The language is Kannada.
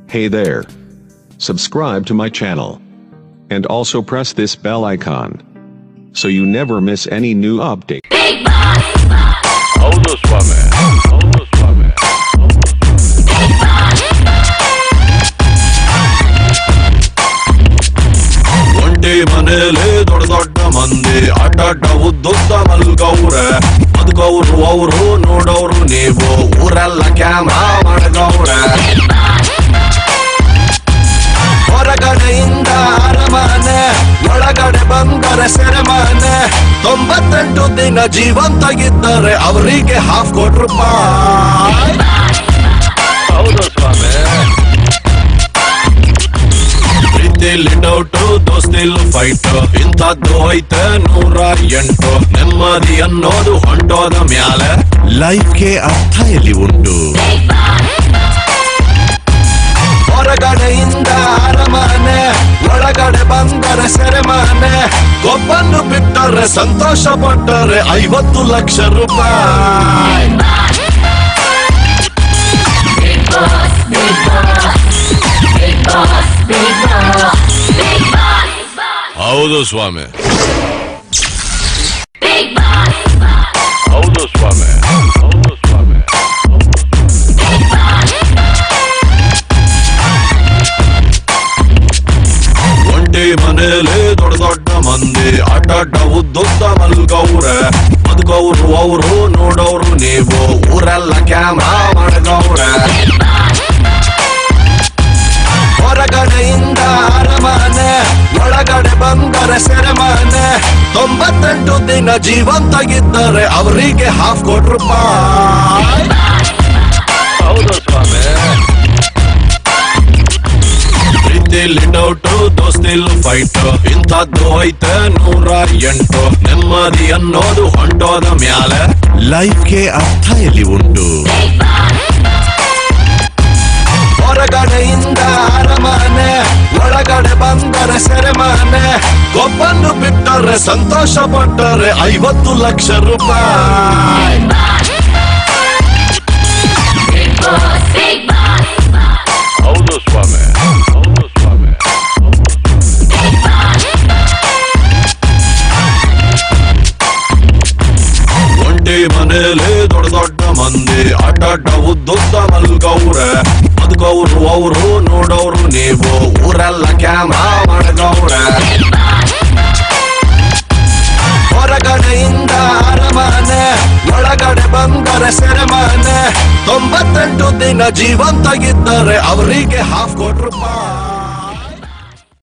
Hey there. Subscribe to my channel. And also press this bell icon. So you never miss any new update. ಹೌದು ಸ್ವಾಮಿ ಹೌದು ಸ್ವಾಮಿ ಒಂಟಿ ಮನೇಲಿ ದೊಡ್ಡ ದೊಡ್ಡ ಮಂದಿ ಅಡ್ಡಡ್ಡ ಉದ್ದುದ್ದ ಮಲ್ಗವ್ರೆ ಬದುಕವ್ರು ಅವರು ನೋಡೋರು ನೀವು ಊರೆಲ್ಲ ಕ್ಯಾಮ್ರಾ ಮಾಡಗವ್ರೆ ಹೊರಗಡೆಯಿಂದ ಅರಮನೆ ಒಳಗಡೆ ಬಂದರೆ ಸೆರೆಮನೆ ತೊಂಬತ್ತೆಂಟು ದಿನ ಜೀವಂತಾಗಿದ್ದರೆ ಅವರಿಗೆ ಹಾಫ್ ಕೋಟಿ ರೂಪಾಯಿ ಹೌದು ಸ್ವಾಮಿ ಪ್ರೀತಿಲಿ ಡೌಟು ದೋಸ್ತಿಲ್ ಫೈಟ್ ಇಂಥದ್ದು ಐತೆ ನೂರ ಎಂಟು ನೆಮ್ಮದಿ ಅನ್ನೋದು ಹೊಂಟೋದ ಮ್ಯಾಲೆ ಲೈಫ್ಗೆ ಅರ್ಥ ಎಲ್ಲಿ ಉಂಟು ಹೊರಗಡೆಯಿಂದ ಅರಮನೆ ಒಳಗಡೆ ಬಂದರೆ ಸೆರೆಮನೆ ಕೊಬ್ಬನ್ನು ಬಿಟ್ಟರೆ ಸಂತೋಷ ಪಟ್ಟರೆ ಐವತ್ತು ಲಕ್ಷ ರೂಪಾಯಿ ಹೌದು ಸ್ವಾಮಿ ಹೌದು ಸ್ವಾಮಿ ಹೌದು ಸ್ವಾಮಿ ಒಂಟಿ ಮನೇಲಿ ದೊಡ್ಡ ದೊಡ್ಡ ಮಂದಿ ಅಡ್ಡಡ್ಡ ಉದ್ದುದ್ದ ಮಲ್ಗವ್ರೆ ಬದುಕವ್ರು ಅವರು ನೋಡೋರು ನೀವು ಊರೆಲ್ಲ ಕ್ಯಾಮ್ರಾ ಮಾಡಗವ್ರೆ ಹೊರಗಡೆಯಿಂದ ಅರಮನೆ ಒಳಗಡೆ ಬಂದರೆ ಸೆರೆಮನೆ ತೊಂಬತ್ತೆಂಟು ದಿನ ಜೀವಂತಾಗಿದ್ದರೆ ಅವರಿಗೆ ಹಾಫ್ ಕೋಟಿ ರೂಪಾಯಿ ಹೌದು ಸ್ವಾಮಿ ಪ್ರೀತಿಲಿ ಡೌಟು ದೋಸ್ತಿಲ್ ಫೈಟ್ ಇಂಥದ್ದು ಐತೆ ನೂರ ಎಂಟು ನೆಮ್ಮದಿ ಅನ್ನೋದು ಹೊಂಟೋದ ಮ್ಯಾಲೆ ಲೈಫ್ಗೆ ಅರ್ಥ ಎಲ್ಲಿ ಉಂಟು ಹೊರಗಡೆಯಿಂದ ಅರಮನೆ ಒಳಗಡೆ ಬಂದರೆ ಸೆರೆಮನೆ ಕೊಬ್ಬನ್ನು ಬಿಟ್ಟರೆ ಸಂತೋಷ ಪಟ್ಟರೆ ಐವತ್ತು ಲಕ್ಷ ರೂಪಾಯಿ ಹೌದು ಸ್ವಾಮಿ ಹೌದು ಸ್ವಾಮಿ ಒಂಟಿ ಮನೇಲಿ ದೊಡ್ಡ ದೊಡ್ಡ ಮಂದಿ ಅಡ್ಡಡ್ಡ ಉದ್ದುದ್ದ ಮಲ್ಗವ್ರೆ ಬದುಕವ್ರು ಅವರು ನೋಡೋರು ನೀವು ಊರೆಲ್ಲ ಕ್ಯಾಮ್ರಾ ಮಾಡಗವ್ರೆ ಹೊರಗಡೆಯಿಂದ ಅರಮನೆ ಒಳಗಡೆ ಬಂದರೆ ಸೆರೆಮನೆ ತೊಂಬತ್ತೆಂಟು ದಿನ ಜೀವಂತಾಗಿದ್ದರೆ ಅವರಿಗೆ ಹಾಫ್ ಕೋಟಿ ರೂಪಾಯಿ